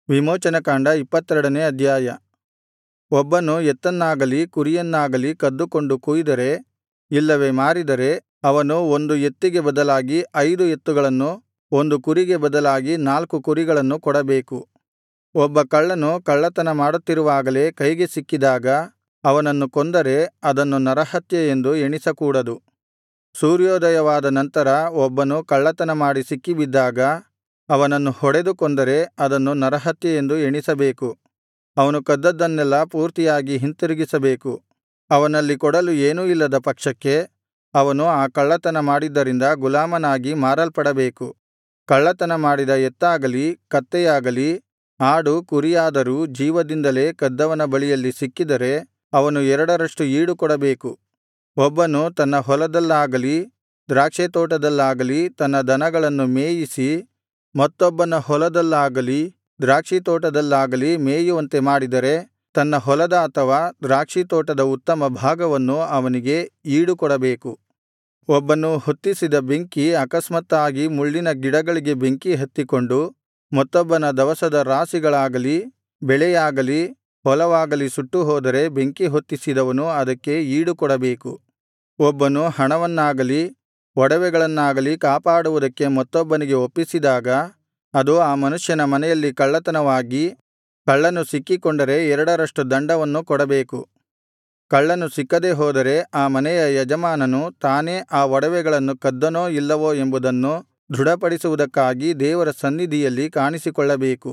ವಿಮೋಚನಕಾಂಡ ಇಪ್ಪತ್ತೆರಡನೇ ಅಧ್ಯಾಯ ಒಬ್ಬನು ಎತ್ತನ್ನಾಗಲಿ ಕುರಿಯನ್ನಾಗಲಿ ಕದ್ದುಕೊಂಡು ಕೊಯ್ದರೆ ಇಲ್ಲವೇ ಮಾರಿದರೆ ಅವನು ಒಂದು ಎತ್ತಿಗೆ ಬದಲಾಗಿ ಐದು ಎತ್ತುಗಳನ್ನು ಒಂದು ಕುರಿಗೆ ಬದಲಾಗಿ ನಾಲ್ಕು ಕುರಿಗಳನ್ನು ಕೊಡಬೇಕು ಒಬ್ಬ ಕಳ್ಳನು ಕಳ್ಳತನ ಮಾಡುತ್ತಿರುವಾಗಲೇ ಕೈಗೆ ಸಿಕ್ಕಿದಾಗ ಅವನನ್ನು ಕೊಂದರೆ ಅದನ್ನು ನರಹತ್ಯೆ ಎಂದು ಎಣಿಸಕೂಡದು ಸೂರ್ಯೋದಯವಾದ ನಂತರ ಒಬ್ಬನು ಕಳ್ಳತನ ಮಾಡಿ ಸಿಕ್ಕಿಬಿದ್ದಾಗ ಅವನನ್ನು ಹೊಡೆದು ಕೊಂದರೆ ಅದನ್ನು ನರಹತ್ಯೆ ಎಂದು ಎಣಿಸಬೇಕು ಅವನು ಕದ್ದದ್ದನ್ನೆಲ್ಲಾ ಪೂರ್ತಿಯಾಗಿ ಹಿಂತಿರುಗಿಸಬೇಕು ಅವನಲ್ಲಿ ಕೊಡಲು ಏನೂ ಇಲ್ಲದ ಪಕ್ಷಕ್ಕೆ ಅವನು ಆ ಕಳ್ಳತನ ಮಾಡಿದ್ದರಿಂದ ಗುಲಾಮನಾಗಿ ಮಾರಲ್ಪಡಬೇಕು ಕಳ್ಳತನ ಮಾಡಿದ ಎತ್ತಾಗಲಿ ಕತ್ತೆಯಾಗಲಿ ಆಡು ಕುರಿಯಾದರೂ ಜೀವದಿಂದಲೇ ಕದ್ದವನ ಬಳಿಯಲ್ಲಿ ಸಿಕ್ಕಿದರೆ ಅವನು ಎರಡರಷ್ಟು ಈಡು ಕೊಡಬೇಕು ಒಬ್ಬನು ತನ್ನ ಹೊಲದಲ್ಲಾಗಲಿ ದ್ರಾಕ್ಷಿತೋಟದಲ್ಲಾಗಲಿ ತನ್ನ ದನಗಳನ್ನು ಮೇಯಿಸಿ ಮತ್ತೊಬ್ಬನ ಹೊಲದಲ್ಲಾಗಲಿ ದ್ರಾಕ್ಷಿತೋಟದಲ್ಲಾಗಲಿ ಮೇಯುವಂತೆ ಮಾಡಿದರೆ ತನ್ನ ಹೊಲದ ಅಥವಾ ದ್ರಾಕ್ಷಿತೋಟದ ಉತ್ತಮ ಭಾಗವನ್ನು ಅವನಿಗೆ ಈಡು ಕೊಡಬೇಕು ಒಬ್ಬನು ಹೊತ್ತಿಸಿದ ಬೆಂಕಿ ಅಕಸ್ಮಾತ್ತಾಗಿ ಮುಳ್ಳಿನ ಗಿಡಗಳಿಗೆ ಬೆಂಕಿ ಹತ್ತಿಕೊಂಡು ಮತ್ತೊಬ್ಬನ ದವಸದ ರಾಶಿಗಳಾಗಲಿ ಬೆಳೆಯಾಗಲಿ ಹೊಲವಾಗಲಿ ಸುಟ್ಟು ಹೋದರೆ ಬೆಂಕಿ ಹೊತ್ತಿಸಿದವನು ಅದಕ್ಕೆ ಈಡು ಕೊಡಬೇಕು ಒಬ್ಬನು ಹಣವನ್ನಾಗಲಿ ಒಡವೆಗಳನ್ನಾಗಲಿ ಕಾಪಾಡುವುದಕ್ಕೆ ಮತ್ತೊಬ್ಬನಿಗೆ ಒಪ್ಪಿಸಿದಾಗ ಅದು ಆ ಮನುಷ್ಯನ ಮನೆಯಲ್ಲಿ ಕಳ್ಳತನವಾಗಿ ಕಳ್ಳನು ಸಿಕ್ಕಿಕೊಂಡರೆ ಎರಡರಷ್ಟು ದಂಡವನ್ನು ಕೊಡಬೇಕು ಕಳ್ಳನು ಸಿಕ್ಕದೆ ಹೋದರೆ ಆ ಮನೆಯ ಯಜಮಾನನು ತಾನೇ ಆ ಒಡವೆಗಳನ್ನು ಕದ್ದನೋ ಇಲ್ಲವೋ ಎಂಬುದನ್ನು ದೃಢಪಡಿಸುವುದಕ್ಕಾಗಿ ದೇವರ ಸನ್ನಿಧಿಯಲ್ಲಿ ಕಾಣಿಸಿಕೊಳ್ಳಬೇಕು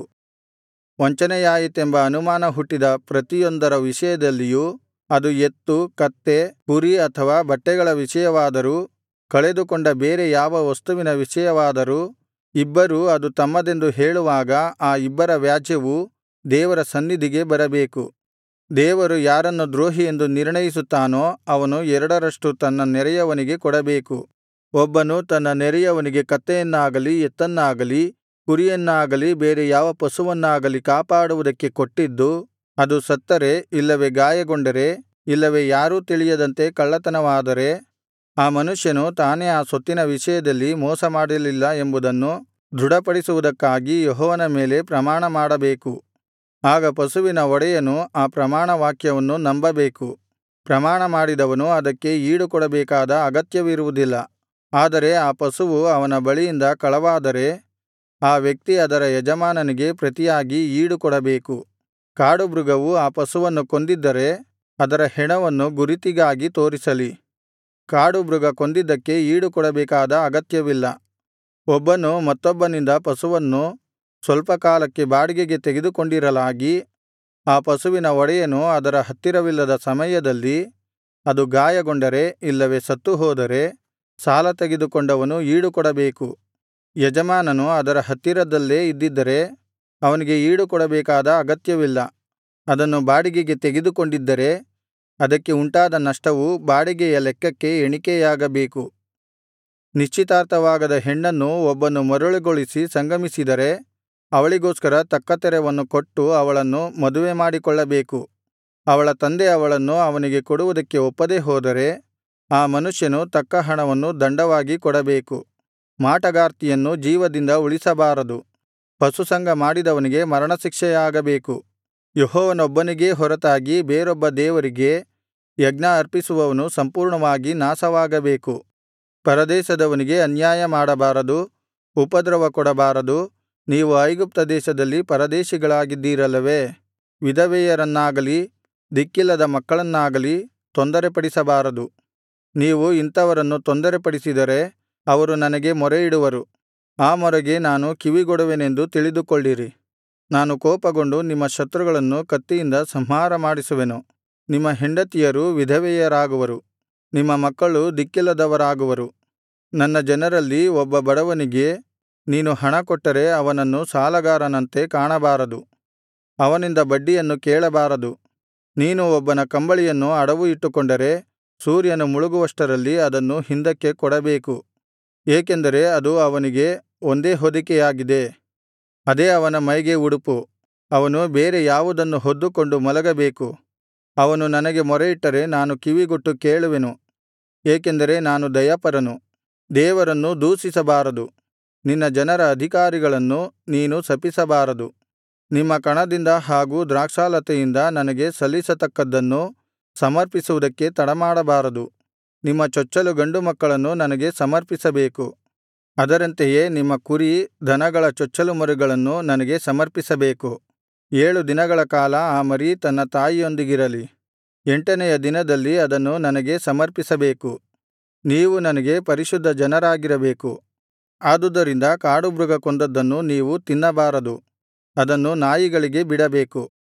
ವಂಚನೆಯಾಯಿತೆಂಬ ಅನುಮಾನ ಹುಟ್ಟಿದ ಪ್ರತಿಯೊಂದರ ವಿಷಯದಲ್ಲಿಯೂ ಅದು ಎತ್ತು ಕತ್ತೆ ಕುರಿ ಅಥವಾ ಬಟ್ಟೆಗಳ ವಿಷಯವಾದರೂ ಕಳೆದುಕೊಂಡ ಬೇರೆ ಯಾವ ವಸ್ತುವಿನ ವಿಷಯವಾದರೂ ಇಬ್ಬರೂ ಅದು ತಮ್ಮದೆಂದು ಹೇಳುವಾಗ ಆ ಇಬ್ಬರ ವ್ಯಾಜ್ಯವು ದೇವರ ಸನ್ನಿಧಿಗೆ ಬರಬೇಕು ದೇವರು ಯಾರನ್ನು ದ್ರೋಹಿಯೆಂದು ನಿರ್ಣಯಿಸುತ್ತಾನೋ ಅವನು ಎರಡರಷ್ಟು ತನ್ನ ನೆರೆಯವನಿಗೆ ಕೊಡಬೇಕು ಒಬ್ಬನು ತನ್ನ ನೆರೆಯವನಿಗೆ ಕತ್ತೆಯನ್ನಾಗಲಿ ಎತ್ತನ್ನಾಗಲಿ ಕುರಿಯನ್ನಾಗಲಿ ಬೇರೆ ಯಾವ ಪಶುವನ್ನಾಗಲಿ ಕಾಪಾಡುವುದಕ್ಕೆ ಕೊಟ್ಟಿದ್ದು ಅದು ಸತ್ತರೆ ಇಲ್ಲವೇ ಗಾಯಗೊಂಡರೆ ಇಲ್ಲವೇ ಯಾರೂ ತಿಳಿಯದಂತೆ ಕಳ್ಳತನವಾದರೆ ಆ ಮನುಷ್ಯನು ತಾನೇ ಆ ಸೊತ್ತಿನ ವಿಷಯದಲ್ಲಿ ಮೋಸಮಾಡಲಿಲ್ಲ ಎಂಬುದನ್ನು ದೃಢಪಡಿಸುವುದಕ್ಕಾಗಿ ಯೆಹೋವನ ಮೇಲೆ ಪ್ರಮಾಣ ಮಾಡಬೇಕು ಆಗ ಪಶುವಿನ ಒಡೆಯನು ಆ ಪ್ರಮಾಣ ವಾಕ್ಯವನ್ನು ನಂಬಬೇಕು ಪ್ರಮಾಣ ಮಾಡಿದವನು ಅದಕ್ಕೆ ಈಡುಕೊಡಬೇಕಾದ ಅಗತ್ಯವಿರುವುದಿಲ್ಲ ಆದರೆ ಆ ಪಶುವು ಅವನ ಬಳಿಯಿಂದ ಕಳವಾದರೆ ಆ ವ್ಯಕ್ತಿ ಅದರ ಯಜಮಾನನಿಗೆ ಪ್ರತಿಯಾಗಿ ಈಡು ಕೊಡಬೇಕು ಕಾಡುಮೃಗವು ಆ ಪಶುವನ್ನು ಕೊಂದಿದ್ದರೆ ಅದರ ಹೆಣವನ್ನು ಗುರುತಿಗಾಗಿ ತೋರಿಸಲಿ ಕಾಡುಮೃಗ ಕೊಂದಿದ್ದಕ್ಕೆ ಈಡು ಕೊಡಬೇಕಾದ ಅಗತ್ಯವಿಲ್ಲ ಒಬ್ಬನು ಮತ್ತೊಬ್ಬನಿಂದ ಪಶುವನ್ನು ಸ್ವಲ್ಪ ಕಾಲಕ್ಕೆ ಬಾಡಿಗೆಗೆ ತೆಗೆದುಕೊಂಡಿರಲಾಗಿ ಆ ಪಶುವಿನ ಒಡೆಯನು ಅದರ ಹತ್ತಿರವಿಲ್ಲದ ಸಮಯದಲ್ಲಿ ಅದು ಗಾಯಗೊಂಡರೆ ಇಲ್ಲವೇ ಸತ್ತುಹೋದರೆ ಸಾಲ ತೆಗೆದುಕೊಂಡವನು ಈಡು ಕೊಡಬೇಕು ಯಜಮಾನನು ಅದರ ಹತ್ತಿರದಲ್ಲೇ ಇದ್ದಿದ್ದರೆ ಅವನಿಗೆ ಈಡು ಕೊಡಬೇಕಾದ ಅಗತ್ಯವಿಲ್ಲ ಅದನ್ನು ಬಾಡಿಗೆಗೆ ತೆಗೆದುಕೊಂಡಿದ್ದರೆ ಅದಕ್ಕೆ ಉಂಟಾದ ನಷ್ಟವು ಬಾಡಿಗೆಯ ಲೆಕ್ಕಕ್ಕೆ ಎಣಿಕೆಯಾಗಬೇಕು ನಿಶ್ಚಿತಾರ್ಥವಾಗದ ಹೆಣ್ಣನ್ನು ಒಬ್ಬನು ಮರುಳುಗೊಳಿಸಿ ಸಂಗಮಿಸಿದರೆ ಅವಳಿಗೋಸ್ಕರ ತಕ್ಕ ತೆರವನ್ನು ಕೊಟ್ಟು ಅವಳನ್ನು ಮದುವೆ ಮಾಡಿಕೊಳ್ಳಬೇಕು ಅವಳ ತಂದೆ ಅವಳನ್ನು ಅವನಿಗೆ ಕೊಡುವುದಕ್ಕೆ ಒಪ್ಪದೆ ಹೋದರೆ ಆ ಮನುಷ್ಯನು ತಕ್ಕ ಹಣವನ್ನು ದಂಡವಾಗಿ ಕೊಡಬೇಕು ಮಾಟಗಾರ್ತಿಯನ್ನು ಜೀವದಿಂದ ಉಳಿಸಬಾರದು ಪಶುಸಂಗ ಮಾಡಿದವನಿಗೆ ಮರಣಶಿಕ್ಷೆಯಾಗಬೇಕು ಯೆಹೋವನೊಬ್ಬನಿಗೇ ಹೊರತಾಗಿ ಬೇರೊಬ್ಬ ದೇವರಿಗೆ ಯಜ್ಞ ಅರ್ಪಿಸುವವನು ಸಂಪೂರ್ಣವಾಗಿ ನಾಶವಾಗಬೇಕು ಪರದೇಶದವನಿಗೆ ಅನ್ಯಾಯ ಮಾಡಬಾರದು ಉಪದ್ರವ ಕೊಡಬಾರದು ನೀವು ಐಗುಪ್ತ ದೇಶದಲ್ಲಿ ಪರದೇಶಿಗಳಾಗಿದ್ದೀರಲ್ಲವೇ ವಿಧವೆಯರನ್ನಾಗಲಿ ದಿಕ್ಕಿಲ್ಲದ ಮಕ್ಕಳನ್ನಾಗಲಿ ತೊಂದರೆಪಡಿಸಬಾರದು ನೀವು ಇಂಥವರನ್ನು ತೊಂದರೆಪಡಿಸಿದರೆ ಅವರು ನನಗೆ ಮೊರೆಯಿಡುವರು ಆ ಮೊರೆಗೆ ನಾನು ಕಿವಿಗೊಡುವೆನೆಂದು ತಿಳಿದುಕೊಳ್ಳಿರಿ ನಾನು ಕೋಪಗೊಂಡು ನಿಮ್ಮ ಶತ್ರುಗಳನ್ನು ಕತ್ತಿಯಿಂದ ಸಂಹಾರ ಮಾಡಿಸುವೆನು ನಿಮ್ಮ ಹೆಂಡತಿಯರು ವಿಧವೆಯರಾಗುವರು ನಿಮ್ಮ ಮಕ್ಕಳು ದಿಕ್ಕಿಲ್ಲದವರಾಗುವರು ನನ್ನ ಜನರಲ್ಲಿ ಒಬ್ಬ ಬಡವನಿಗೆ ನೀನು ಹಣ ಕೊಟ್ಟರೆ ಅವನನ್ನು ಸಾಲಗಾರನಂತೆ ಕಾಣಬಾರದು ಅವನಿಂದ ಬಡ್ಡಿಯನ್ನು ಕೇಳಬಾರದು ನೀನು ಒಬ್ಬನ ಕಂಬಳಿಯನ್ನು ಅಡವು ಇಟ್ಟುಕೊಂಡರೆ ಸೂರ್ಯನು ಮುಳುಗುವಷ್ಟರಲ್ಲಿ ಅದನ್ನು ಹಿಂದಕ್ಕೆ ಕೊಡಬೇಕು ಏಕೆಂದರೆ ಅದು ಅವನಿಗೆ ಒಂದೇ ಹೊದಿಕೆಯಾಗಿದೆ ಅದೇ ಅವನ ಮೈಗೆ ಉಡುಪು ಅವನು ಬೇರೆ ಯಾವುದನ್ನು ಹೊದ್ದುಕೊಂಡು ಮಲಗಬೇಕು ಅವನು ನನಗೆ ಮೊರೆಯಿಟ್ಟರೆ ನಾನು ಕಿವಿಗೊಟ್ಟು ಕೇಳುವೆನು ಏಕೆಂದರೆ ನಾನು ದಯಾಪರನು ದೇವರನ್ನು ದೂಷಿಸಬಾರದು ನಿನ್ನ ಜನರ ಅಧಿಕಾರಿಗಳನ್ನು ನೀನು ಶಪಿಸಬಾರದು ನಿಮ್ಮ ಕಣದಿಂದ ಹಾಗೂ ದ್ರಾಕ್ಷಾಲತೆಯಿಂದ ನನಗೆ ಸಲ್ಲಿಸತಕ್ಕದ್ದನ್ನು ಸಮರ್ಪಿಸುವುದಕ್ಕೆ ತಡಮಾಡಬಾರದು ನಿಮ್ಮ ಚೊಚ್ಚಲು ಗಂಡುಮಕ್ಕಳನ್ನು ನನಗೆ ಸಮರ್ಪಿಸಬೇಕು ಅದರಂತೆಯೇ ನಿಮ್ಮ ಕುರಿ ದನಗಳ ಚೊಚ್ಚಲು ಮರಿಗಳನ್ನು ನನಗೆ ಸಮರ್ಪಿಸಬೇಕು ಏಳು ದಿನಗಳ ಕಾಲ ಆ ಮರಿ ತನ್ನ ತಾಯಿಯೊಂದಿಗಿರಲಿ ಎಂಟನೆಯ ದಿನದಲ್ಲಿ ಅದನ್ನು ನನಗೆ ಸಮರ್ಪಿಸಬೇಕು ನೀವು ನನಗೆ ಪರಿಶುದ್ಧ ಜನರಾಗಿರಬೇಕು ಆದುದರಿಂದ ಕಾಡುಮೃಗ ಕೊಂದದ್ದನ್ನು ನೀವು ತಿನ್ನಬಾರದು ಅದನ್ನು ನಾಯಿಗಳಿಗೆ ಬಿಡಬೇಕು